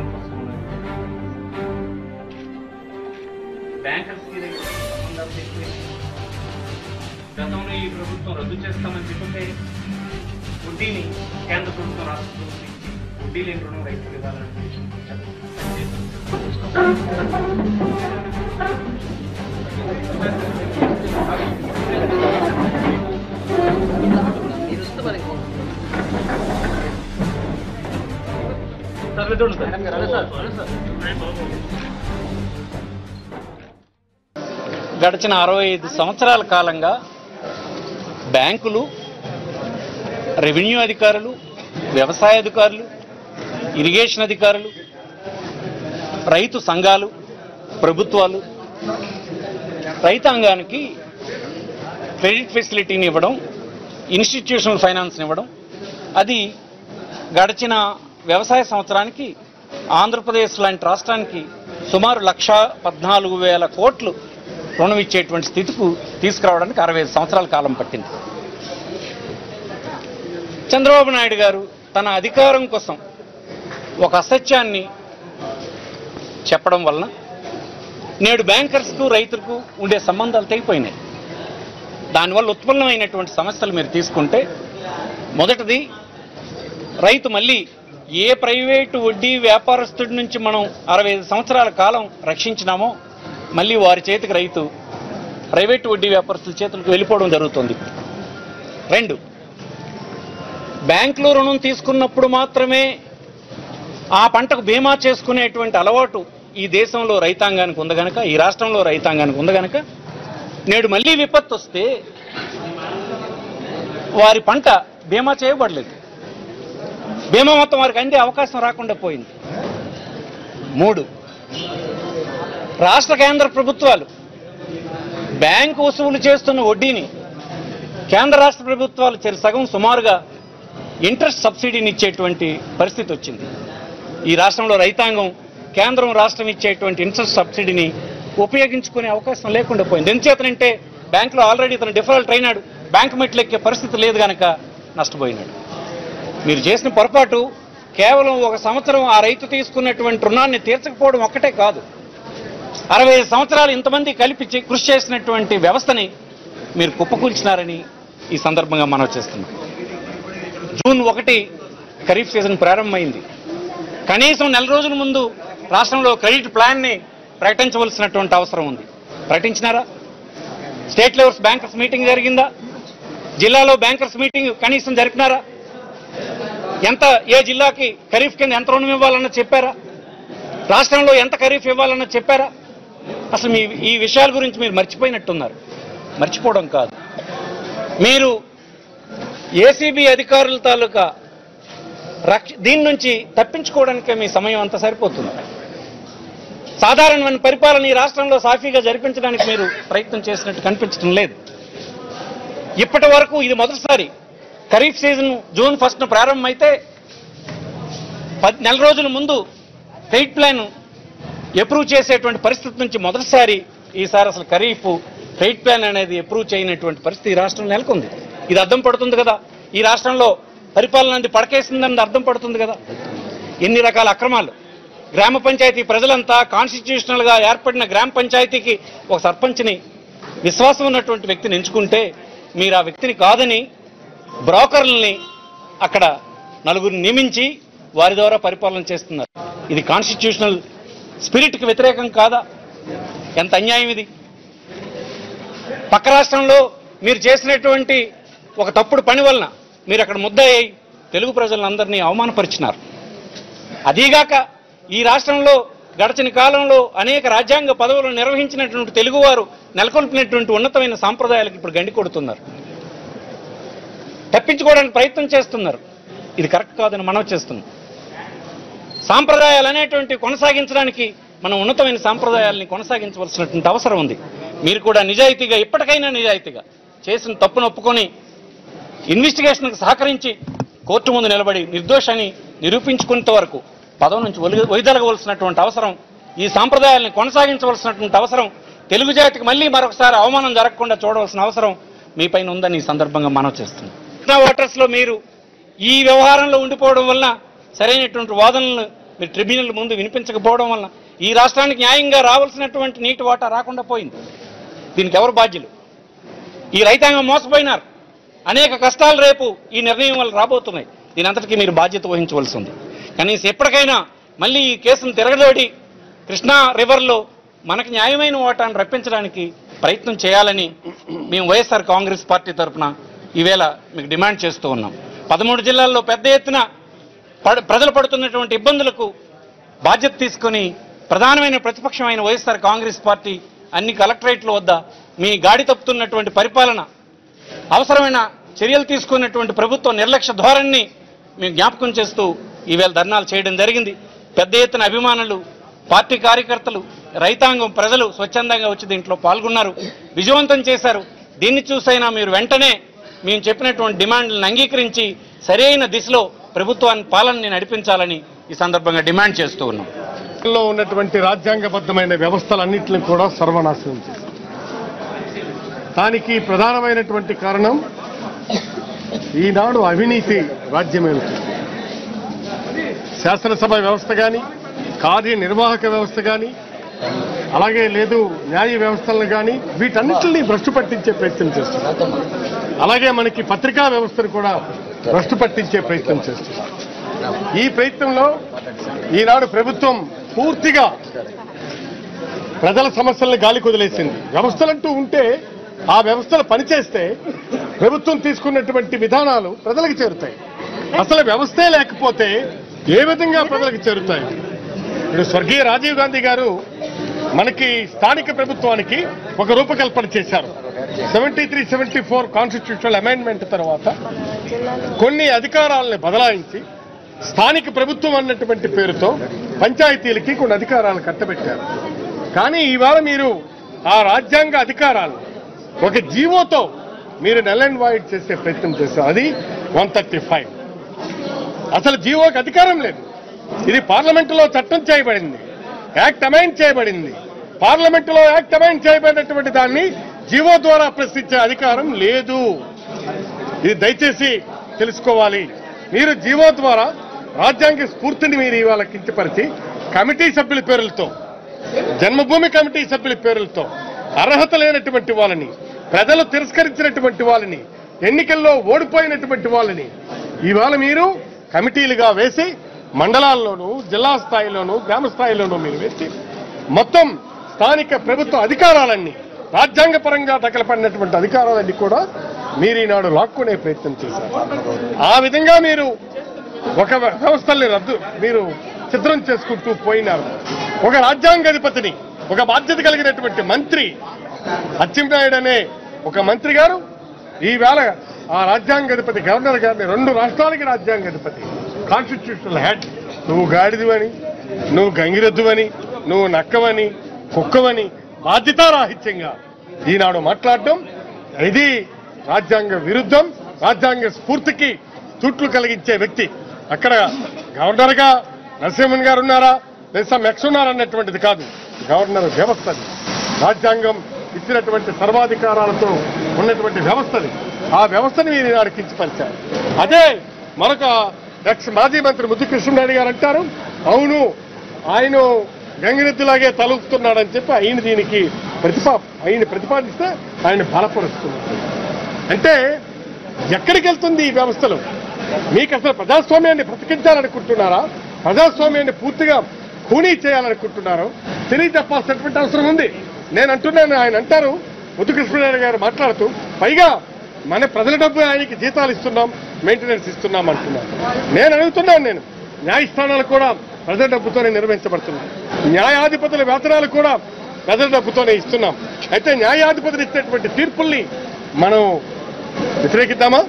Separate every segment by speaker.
Speaker 1: కోసం బ్యాంకర్స్ కి దగ్గర సంబంధాలు ఎక్కువైనాయి. గతంలో ఈ ప్రభుత్వం రద్దు చేస్తామని చెప్తే వడ్డీని కేంద్ర ప్రభుత్వం రాష్ట్ర ప్రభుత్వం ఇచ్చి వడ్డీ లేని రుణం రైతులు ఇవ్వాలని గడిచిన అరవై ఐదు సంవత్సరాల కాలంగా బ్యాంకులు రెవెన్యూ అధికారులు వ్యవసాయ అధికారులు ఇరిగేషన్ అధికారులు రైతు సంఘాలు ప్రభుత్వాలు రైతాంగానికి క్రెడిట్ ఫెసిలిటీని ఇవ్వడం ఇన్స్టిట్యూషనల్ ఫైనాన్స్ని ఇవ్వడం అది గడిచిన వ్యవసాయ సంవత్సరానికి ఆంధ్రప్రదేశ్ లాంటి రాష్ట్రానికి సుమారు లక్ష పద్నాలుగు వేల కోట్లు రుణం ఇచ్చేటువంటి స్థితికి తీసుకురావడానికి అరవై ఐదు సంవత్సరాల కాలం పట్టింది చంద్రబాబు నాయుడు గారు తన అధికారం కోసం ఒక అసత్యాన్ని చెప్పడం వలన నేడు బ్యాంకర్స్కు రైతులకు ఉండే సంబంధాలు తెగిపోయినాయి దానివల్ల ఉత్పన్నమైనటువంటి సమస్యలు మీరు తీసుకుంటే మొదటిది రైతు మళ్ళీ ఏ ప్రైవేటు వడ్డీ వ్యాపారస్తుడి నుంచి మనం అరవై ఐదు సంవత్సరాల కాలం రక్షించినామో మళ్ళీ వారి చేతికి రైతు ప్రైవేటు వడ్డీ వ్యాపారస్తుల చేతులకు వెళ్ళిపోవడం జరుగుతుంది రెండు బ్యాంకులో రుణం తీసుకున్నప్పుడు మాత్రమే ఆ పంటకు బీమా చేసుకునేటువంటి అలవాటు ఈ దేశంలో రైతాంగానికి ఉంది గనక ఈ రాష్ట్రంలో రైతాంగానికి ఉంది గనక నేడు మళ్ళీ విపత్తు వస్తే వారి పంట బీమా చేయబడలేదు బీమా మొత్తం వారికి అందే అవకాశం రాకుండా పోయింది మూడు రాష్ట్ర కేంద్ర ప్రభుత్వాలు బ్యాంకు వసూలు చేస్తున్న వడ్డీని కేంద్ర రాష్ట్ర ప్రభుత్వాలు చెరి సగం సుమారుగా ఇంట్రెస్ట్ సబ్సిడీని ఇచ్చేటువంటి పరిస్థితి వచ్చింది ఈ రాష్ట్రంలో రైతాంగం కేంద్రం రాష్ట్రం ఇచ్చేటువంటి ఇంట్రెస్ట్ సబ్సిడీని ఉపయోగించుకునే అవకాశం లేకుండా పోయింది ఎందుచేతనంటే బ్యాంకులో ఆల్రెడీ ఇతను డిఫాల్ట్ అయినాడు బ్యాంక్ మెట్లు ఎక్కే పరిస్థితి లేదు కనుక నష్టపోయినాడు మీరు చేసిన పొరపాటు కేవలం ఒక సంవత్సరం ఆ రైతు తీసుకున్నటువంటి రుణాన్ని తీర్చకపోవడం ఒక్కటే కాదు అరవై ఐదు సంవత్సరాలు ఇంతమంది కలిపి చే- కృషి చేసినటువంటి వ్యవస్థని మీరు కుప్పకూల్చినారని ఈ సందర్భంగా మనం చేస్తున్నాం జూన్ ఒకటి ఖరీఫ్ సీజన్ ప్రారంభమైంది కనీసం నెల రోజుల ముందు రాష్ట్రంలో క్రెడిట్ ప్లాన్ని ప్రకటించవలసినటువంటి అవసరం ఉంది ప్రకటించినారా స్టేట్ లెవెల్స్ బ్యాంకర్స్ మీటింగ్ జరిగిందా జిల్లాలో బ్యాంకర్స్ మీటింగ్ కనీసం జరిపినారా ఎంత ఏ జిల్లాకి ఖరీఫ్ కింద ఎంత రుణం ఇవ్వాలన్న చెప్పారా రాష్ట్రంలో ఎంత ఖరీఫ్ ఇవ్వాలన్న చెప్పారా అసలు మీ ఈ విషయాల గురించి మీరు మర్చిపోయినట్టున్నారు మర్చిపోవడం కాదు మీరు ఏసీబీ అధికారుల తాలూకా రక్ష దీని నుంచి తప్పించుకోవడానికే మీ సమయం అంత సరిపోతుంది సాధారణమైన పరిపాలన ఈ రాష్ట్రంలో సాఫీగా జరిపించడానికి మీరు ప్రయత్నం చేసినట్టు కనిపించడం లేదు ఇప్పటి వరకు ఇది మొదటిసారి ఖరీఫ్ సీజన్ జూన్ ఫస్ట్ ప్రారంభమైతే పది నెల రోజుల ముందు క్రెడిట్ ప్లాన్ అప్రూవ్ చేసేటువంటి పరిస్థితి నుంచి మొదటిసారి ఈసారి అసలు ఖరీఫ్ క్రెడిట్ ప్లాన్ అనేది అప్రూవ్ చేయనటువంటి పరిస్థితి ఈ రాష్ట్రం నెలకొంది ఇది అర్థం పడుతుంది కదా ఈ రాష్ట్రంలో పరిపాలన అనేది పడకేసిందని అర్థం పడుతుంది కదా ఎన్ని రకాల అక్రమాలు గ్రామ పంచాయతీ ప్రజలంతా కాన్స్టిట్యూషనల్ గా ఏర్పడిన గ్రామ పంచాయతీకి ఒక సర్పంచ్ని విశ్వాసం ఉన్నటువంటి వ్యక్తిని ఎంచుకుంటే మీరు ఆ వ్యక్తిని కాదని బ్రోకర్లని అక్కడ నలుగురిని నియమించి వారి ద్వారా పరిపాలన చేస్తున్నారు ఇది కాన్స్టిట్యూషనల్ స్పిరిట్కి వ్యతిరేకం కాదా ఎంత అన్యాయం ఇది పక్క రాష్ట్రంలో మీరు చేసినటువంటి ఒక తప్పుడు పని వలన మీరు అక్కడ ముద్దయ్యి తెలుగు ప్రజలందరినీ అవమానపరిచినారు అదీగాక ఈ రాష్ట్రంలో గడిచిన కాలంలో అనేక రాజ్యాంగ పదవులు నిర్వహించినటువంటి తెలుగువారు నెలకొల్పినటువంటి ఉన్నతమైన సాంప్రదాయాలకు ఇప్పుడు గండి కొడుతున్నారు తప్పించుకోవడానికి ప్రయత్నం చేస్తున్నారు ఇది కరెక్ట్ కాదని మనం చేస్తున్నాం సాంప్రదాయాలు అనేటువంటి కొనసాగించడానికి మనం ఉన్నతమైన సాంప్రదాయాల్ని కొనసాగించవలసినటువంటి అవసరం ఉంది మీరు కూడా నిజాయితీగా ఇప్పటికైనా నిజాయితీగా చేసిన తప్పును ఒప్పుకొని ఇన్వెస్టిగేషన్కి సహకరించి కోర్టు ముందు నిలబడి నిర్దోషాన్ని నిరూపించుకునేంత వరకు పదవి నుంచి ఒలి- వైదొలగవలసినటువంటి అవసరం ఈ సాంప్రదాయాల్ని కొనసాగించవలసినటువంటి అవసరం తెలుగు జాతికి మళ్ళీ మరొకసారి అవమానం జరగకుండా చూడవలసిన అవసరం మీపైన ఉందని ఈ సందర్భంగా మనం చేస్తున్నాం ఓటర్స్ లో మీరు ఈ వ్యవహారంలో ఉండిపోవడం వల్ల సరైనటువంటి వాదనలు మీరు ట్రిబ్యునల్ ముందు వినిపించకపోవడం వల్ల ఈ రాష్ట్రానికి న్యాయంగా రావాల్సినటువంటి నీటి వాటా రాకుండా పోయింది దీనికి ఎవరు బాధ్యులు ఈ రైతాంగం మోసపోయినారు అనేక కష్టాలు రేపు ఈ నిర్ణయం వల్ల రాబోతున్నాయి దీని అంతటికీ మీరు బాధ్యత వహించవలసి ఉంది కనీసం ఎప్పటికైనా మళ్ళీ ఈ కేసును తిరగదోడి కృష్ణా రివర్లో మనకు న్యాయమైన ఓటాన్ని రప్పించడానికి ప్రయత్నం చేయాలని మేము వైఎస్ఆర్ కాంగ్రెస్ పార్టీ తరఫున ఈవేళ మీకు డిమాండ్ చేస్తూ ఉన్నాం పదమూడు జిల్లాల్లో పెద్ద ఎత్తున పడ- ప్రజలు పడుతున్నటువంటి ఇబ్బందులకు బాధ్యత తీసుకొని ప్రధానమైన ప్రతిపక్షమైన వైఎస్ఆర్ కాంగ్రెస్ పార్టీ అన్ని కలెక్టరేట్ల వద్ద మీ గాడి తప్పుతున్నటువంటి పరిపాలన అవసరమైన చర్యలు తీసుకున్నటువంటి ప్రభుత్వ నిర్లక్ష్య ధోరణిని మేము జ్ఞాపకం చేస్తూ ఈవేళ ధర్నాలు చేయడం జరిగింది పెద్ద ఎత్తున అభిమానులు పార్టీ కార్యకర్తలు రైతాంగం ప్రజలు స్వచ్ఛందంగా వచ్చి దీంట్లో పాల్గొన్నారు విజయవంతం చేశారు దీన్ని చూసైనా మీరు వెంటనే మేము చెప్పినటువంటి డిమాండ్లను అంగీకరించి సరైన దిశలో ప్రభుత్వాన్ని పాలనని నడిపించాలని ఈ సందర్భంగా డిమాండ్ చేస్తూ ఉన్నాం
Speaker 2: లో ఉన్నటువంటి రాజ్యాంగబద్ధమైన వ్యవస్థలన్నింటిని కూడా సర్వనాశనం చేశారు దానికి ప్రధానమైనటువంటి కారణం ఈనాడు అవినీతి రాజ్యమేమిటి శాసనసభ వ్యవస్థ కానీ కార్యనిర్వాహక వ్యవస్థ కానీ అలాగే లేదు న్యాయ వ్యవస్థలను కానీ వీటన్నిటిని భ్రష్టు పట్టించే ప్రయత్నం చేస్తున్నారు అలాగే మనకి పత్రికా వ్యవస్థను కూడా భ్రష్టు పట్టించే ప్రయత్నం చేస్తున్నారు ఈ ప్రయత్నంలో ఈనాడు ప్రభుత్వం పూర్తిగా ప్రజల సమస్యలను గాలి కుదిలేసింది వ్యవస్థలంటూ ఉంటే ఆ వ్యవస్థలు పనిచేస్తే ప్రభుత్వం తీసుకున్నటువంటి విధానాలు ప్రజలకు చేరుతాయి అసలు వ్యవస్థే లేకపోతే ఏ విధంగా ప్రజలకు చేరుతాయి ఇప్పుడు స్వర్గీయ రాజీవ్ గాంధీ గారు మనకి స్థానిక ప్రభుత్వానికి ఒక రూపకల్పన చేశారు seventy three seventy four constitutional amendment తర్వాత కొన్ని అధికారాలను బదలాయించి స్థానిక ప్రభుత్వం అన్నటువంటి పేరుతో పంచాయతీలకి కొన్ని అధికారాలు కట్టబెట్టారు కానీ ఇవాళ మీరు ఆ రాజ్యాంగ అధికారాలు ఒక జీవోతో మీరు నెల్ అండ్ వాయిడ్ చేసే ప్రయత్నం చేశారు అది వన్ థర్టీ ఫైవ్ అసలు జీవోకి అధికారం లేదు ఇది పార్లమెంటులో చట్టం చేయబడింది యాక్ట్ అమైండ్ చేయబడింది పార్లమెంటులో యాక్ట్ అమైండ్ చేయబడినటువంటి దాన్ని జీవో ద్వారా ప్రశ్నించే అధికారం లేదు ఇది దయచేసి తెలుసుకోవాలి మీరు జీవో ద్వారా రాజ్యాంగ స్ఫూర్తిని మీరు ఇవాళ కించపరిచి కమిటీ సభ్యుల పేర్లతో జన్మభూమి కమిటీ సభ్యుల పేర్లతో అర్హత లేనటువంటి వాళ్ళని ప్రజలు తిరస్కరించినటువంటి వాళ్ళని ఎన్నికల్లో ఓడిపోయినటువంటి వాళ్ళని ఇవాళ మీరు కమిటీలుగా వేసి మండలాల్లోనూ జిల్లా స్థాయిలోనూ గ్రామ స్థాయిలోనూ మీరు వేసి మొత్తం స్థానిక ప్రభుత్వ అధికారాలన్నీ రాజ్యాంగపరంగా తగలపడినటువంటి అధికారాలన్నీ కూడా మీరు ఈనాడు లాక్కునే ప్రయత్నం చేశారు ఆ విధంగా మీరు ఒక వ్యవస్థల్ని రద్దు మీరు చిత్రం చేసుకుంటూ పోయినారు ఒక రాజ్యాంగాధిపతిని ఒక బాధ్యత కలిగినటువంటి మంత్రి అచ్చెన్నాయుడు అనే ఒక మంత్రి గారు ఈవేళ ఆ రాజ్యాంగాధిపతి గవర్నర్ గారిని రెండు రాష్ట్రాలకి రాజ్యాంగాధిపతి కాన్స్టిట్యూషనల్ హెడ్ నువ్వు గాడిదివని నువ్వు గంగిరెద్దువని నువ్వు నక్కవని కుక్కవని బాధ్యతారాహిత్యంగా ఈనాడు మాట్లాడడం ఇది రాజ్యాంగ విరుద్ధం రాజ్యాంగ స్ఫూర్తికి చుట్లు కలిగించే వ్యక్తి అక్కడ గవర్నర్గా నరసింహన్ గారు ఉన్నారా లేదా మెక్స్ ఉన్నారన్నటువంటిది కాదు గవర్నర్ వ్యవస్థ అది. రాజ్యాంగం ఇచ్చినటువంటి సర్వాధికారాలతో ఉన్నటువంటి వ్యవస్థది ఆ వ్యవస్థని మీరు ఈనాడు కించపరిచారు అదే మరొక ఎక్స్ మాజీ మంత్రి ముద్దు కృష్ణనాయుడు గారు అంటారు అవును ఆయన గంగిరెద్దులాగే తలుపుతున్నాడని చెప్పి ఆయన దీనికి ప్రతిపా ఆయన ప్రతిపాదిస్తే ఆయన బలపరుస్తున్నారు అంటే ఎక్కడికి వెళ్తుంది ఈ వ్యవస్థలు మీకు అసలు ప్రజాస్వామ్యాన్ని బ్రతికించాలనుకుంటున్నారా ప్రజాస్వామ్యాన్ని పూర్తిగా ఖూనీ చేయాలనుకుంటున్నారో తెలియ చెప్పాల్సినటువంటి అవసరం ఉంది నేను అంటున్నాను ఆయన అంటారు ముద్దుకృష్ణనారాయణ గారు మాట్లాడుతూ పైగా మన ప్రజల డబ్బు ఆయనకి జీతాలు ఇస్తున్నాం మెయింటెనెన్స్ ఇస్తున్నాం అంటున్నారు నేను అడుగుతున్నాను నేను న్యాయస్థానాలు కూడా ప్రజల డబ్బుతోనే నిర్వహించబడుతున్నాయి న్యాయాధిపతుల వేతనాలు కూడా ప్రజల డబ్బుతోనే ఇస్తున్నాం అయితే న్యాయాధిపతులు ఇచ్చినటువంటి తీర్పుల్ని మనం వ్యతిరేకిద్దామా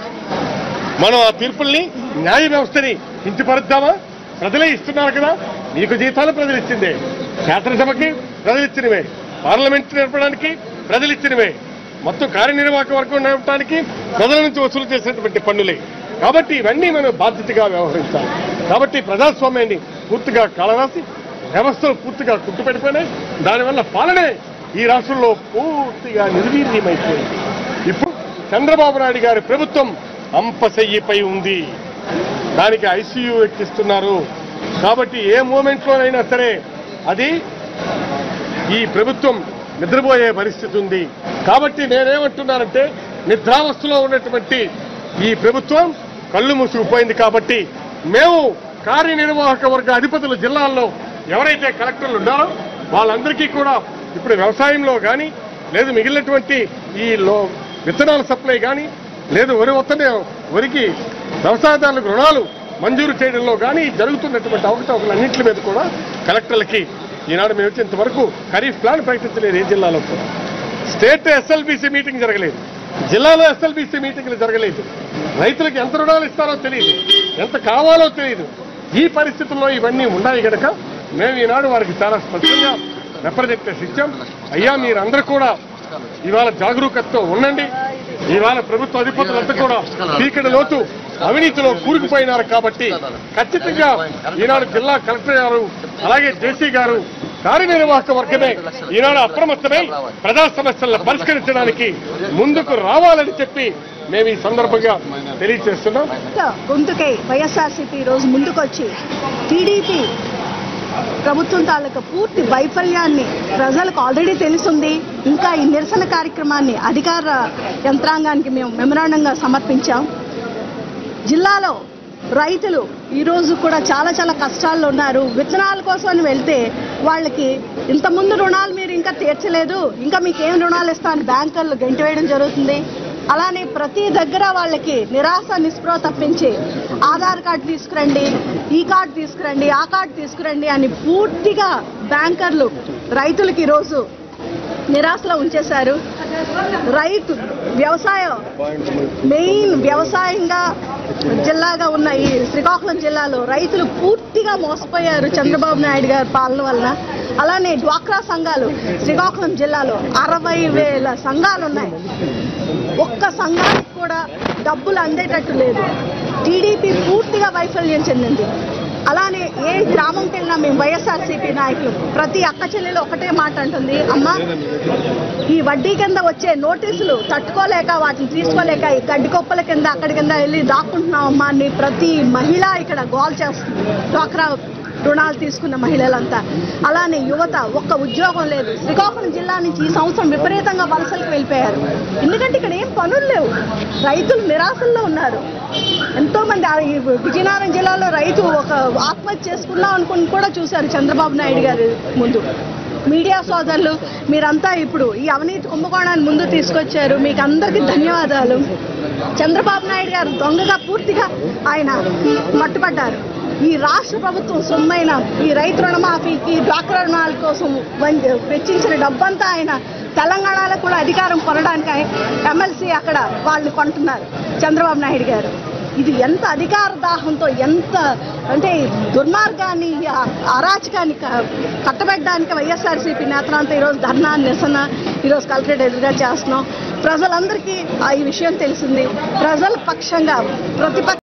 Speaker 2: మనం ఆ తీర్పుల్ని న్యాయ వ్యవస్థని కించపరుద్దామా ప్రజలే ఇస్తున్నారు కదా నీకు జీతాలు ప్రజలు ఇచ్చిందే శాసనసభకి ప్రజలు ఇచ్చినవే పార్లమెంట్ నడపడానికి ప్రజలు ఇచ్చినవే మొత్తం కార్యనిర్వాహక వర్గం నడపడానికి ప్రజల నుంచి వసూలు చేసినటువంటి పన్నులే కాబట్టి ఇవన్నీ మనం బాధ్యతగా వ్యవహరించాలి కాబట్టి ప్రజాస్వామ్యాన్ని పూర్తిగా కలరాసి వ్యవస్థలు పూర్తిగా కుట్టుపెడిపోయినాయి దానివల్ల పాలనే ఈ రాష్ట్రంలో పూర్తిగా నిర్వీర్యమైపోయింది ఇప్పుడు చంద్రబాబు నాయుడు గారి ప్రభుత్వం అంపశయ్యిపై ఉంది దానికి ఐసీయూ ఎక్కిస్తున్నారు కాబట్టి ఏ మూమెంట్లోనైనా సరే అది ఈ ప్రభుత్వం నిద్రపోయే పరిస్థితి ఉంది కాబట్టి నేనేమంటున్నానంటే నిద్రావస్థలో ఉన్నటువంటి ఈ ప్రభుత్వం కళ్ళు మూసుకుపోయింది కాబట్టి మేము కార్యనిర్వాహక వర్గ అధిపతులు జిల్లాల్లో ఎవరైతే కలెక్టర్లు ఉన్నారో వాళ్ళందరికీ కూడా ఇప్పుడు వ్యవసాయంలో కానీ లేదు మిగిలినటువంటి ఈ లో విత్తనాల సప్లై కానీ లేదు వరి వత్తనే వరికి వ్యవసాయదారులకు రుణాలు మంజూరు చేయడంలో కానీ జరుగుతున్నటువంటి అవకతవకలన్నింటి మీద కూడా కలెక్టర్లకి ఈనాడు మేము వచ్చేంత వరకు ఖరీఫ్ ప్లాన్ ప్రకటించలేదు ఏ జిల్లాలో కూడా స్టేట్ ఎస్ఎల్బీసీ మీటింగ్ జరగలేదు జిల్లాలో ఎస్ఎల్బీసీ మీటింగ్లు జరగలేదు రైతులకు ఎంత రుణాలు ఇస్తారో తెలియదు ఎంత కావాలో తెలియదు ఈ పరిస్థితుల్లో ఇవన్నీ ఉన్నాయి గనక మేము ఈనాడు వారికి చాలా స్పష్టంగా రిప్రజెంటేషన్ ఇచ్చాం అయ్యా మీరందరూ కూడా ఇవాళ జాగరూకతతో ఉండండి ఇవాళ ప్రభుత్వ అధిపతులంతా కూడా పీకడ లోతు అవినీతిలో కూరుకుపోయినారు కాబట్టి ఖచ్చితంగా ఈనాడు జిల్లా కలెక్టర్ గారు అలాగే జేసీ గారు కార్యనిర్వాహక వర్గమే ఈనాడు అప్రమత్తమై ప్రజా సమస్యలను పరిష్కరించడానికి ముందుకు రావాలని చెప్పి మేము ఈ సందర్భంగా తెలియజేస్తున్నాం
Speaker 3: గొంతుకై వైఎస్ఆర్సీపీ ఈరోజు ముందుకొచ్చి టీడీపీ ప్రభుత్వం తాలూకా పూర్తి వైఫల్యాన్ని ప్రజలకు ఆల్రెడీ తెలుసుంది ఇంకా ఈ నిరసన కార్యక్రమాన్ని అధికార యంత్రాంగానికి మేము మెమరాండంగా సమర్పించాం జిల్లాలో రైతులు ఈరోజు కూడా చాలా చాలా కష్టాల్లో ఉన్నారు విత్తనాల కోసం అని వెళ్తే వాళ్ళకి ఇంతకుముందు రుణాలు మీరు ఇంకా తీర్చలేదు ఇంకా మీకు ఏం రుణాలు ఇస్తా అని బ్యాంకర్లు గంటి వేయడం జరుగుతుంది అలానే ప్రతి దగ్గర వాళ్ళకి నిరాశ నిస్పృహ తప్పించి ఆధార్ కార్డు తీసుకురండి ఈ కార్డు తీసుకురండి ఆ కార్డు తీసుకురండి అని పూర్తిగా బ్యాంకర్లు రైతులకి ఈరోజు నిరాశలో ఉంచేశారు రైతు వ్యవసాయం మెయిన్ వ్యవసాయంగా జిల్లాగా ఉన్న ఈ శ్రీకాకుళం జిల్లాలో రైతులు పూర్తిగా మోసపోయారు చంద్రబాబు నాయుడు గారి పాలన వలన అలానే డ్వాక్రా సంఘాలు శ్రీకాకుళం జిల్లాలో అరవై వేల సంఘాలు ఉన్నాయి ఒక్క సంఘానికి కూడా డబ్బులు అందేటట్టు లేదు టీడీపీ పూర్తిగా వైఫల్యం చెందింది అలానే ఏ గ్రామంకి వెళ్ళినా మేము వైఎస్ఆర్సీపీ నాయకులు ప్రతి అక్క చెల్లెలు ఒకటే మాట అంటుంది అమ్మ ఈ వడ్డీ కింద వచ్చే నోటీసులు తట్టుకోలేక వాటిని తీసుకోలేక ఈ గడ్డి కొప్పల కింద అక్కడి కింద వెళ్ళి దాక్కుంటున్నాం అమ్మా అని ప్రతి మహిళ ఇక్కడ గోల్ చేస్తుంది డ్వాక్రా రుణాలు తీసుకున్న మహిళలంతా అలానే యువత ఒక్క ఉద్యోగం లేదు శ్రీకాకుళం జిల్లా నుంచి ఈ సంవత్సరం విపరీతంగా వలసలకు వెళ్ళిపోయారు ఎందుకంటే ఇక్కడ ఏం పనులు లేవు రైతులు నిరాశల్లో ఉన్నారు ఎంతో మంది ఆ ఈ విజయనగరం జిల్లాలో రైతు ఒక ఆత్మహత్య చేసుకున్నాం అనుకుని కూడా చూశారు చంద్రబాబు నాయుడు గారి ముందు మీడియా సోదరులు మీరంతా ఇప్పుడు ఈ అవినీతి కుంభకోణాన్ని ముందు తీసుకొచ్చారు మీకు అందరికీ ధన్యవాదాలు చంద్రబాబు నాయుడు గారు దొంగగా పూర్తిగా ఆయన పట్టుబడ్డారు ఈ రాష్ట్ర ప్రభుత్వం సొమ్మైన ఈ రైతు రుణమాఫీకి డ్వాక్రా రుణాల కోసం వం- వెచ్చించిన డబ్బంతా ఆయన తెలంగాణలో కూడా అధికారం కొనడానికి ఎమ్మెల్సీ అక్కడ వాళ్ళు కొంటున్నారు చంద్రబాబు నాయుడు గారు ఇది ఎంత అధికార దాహంతో ఎంత అంటే దుర్మార్గాన్ని ఆ అరాచకాన్ని క- కట్టబెట్టడానికి వైఎస్ఆర్సీపీ నేతలంతా ఈరోజు ధర్నా నిరసన ఈరోజు కలెక్టరేట్ ఎదురుగా చేస్తున్నాం ప్రజలందరికీ ఆ ఈ విషయం తెలిసింది ప్రజల పక్షంగా ప్రతిపక్ష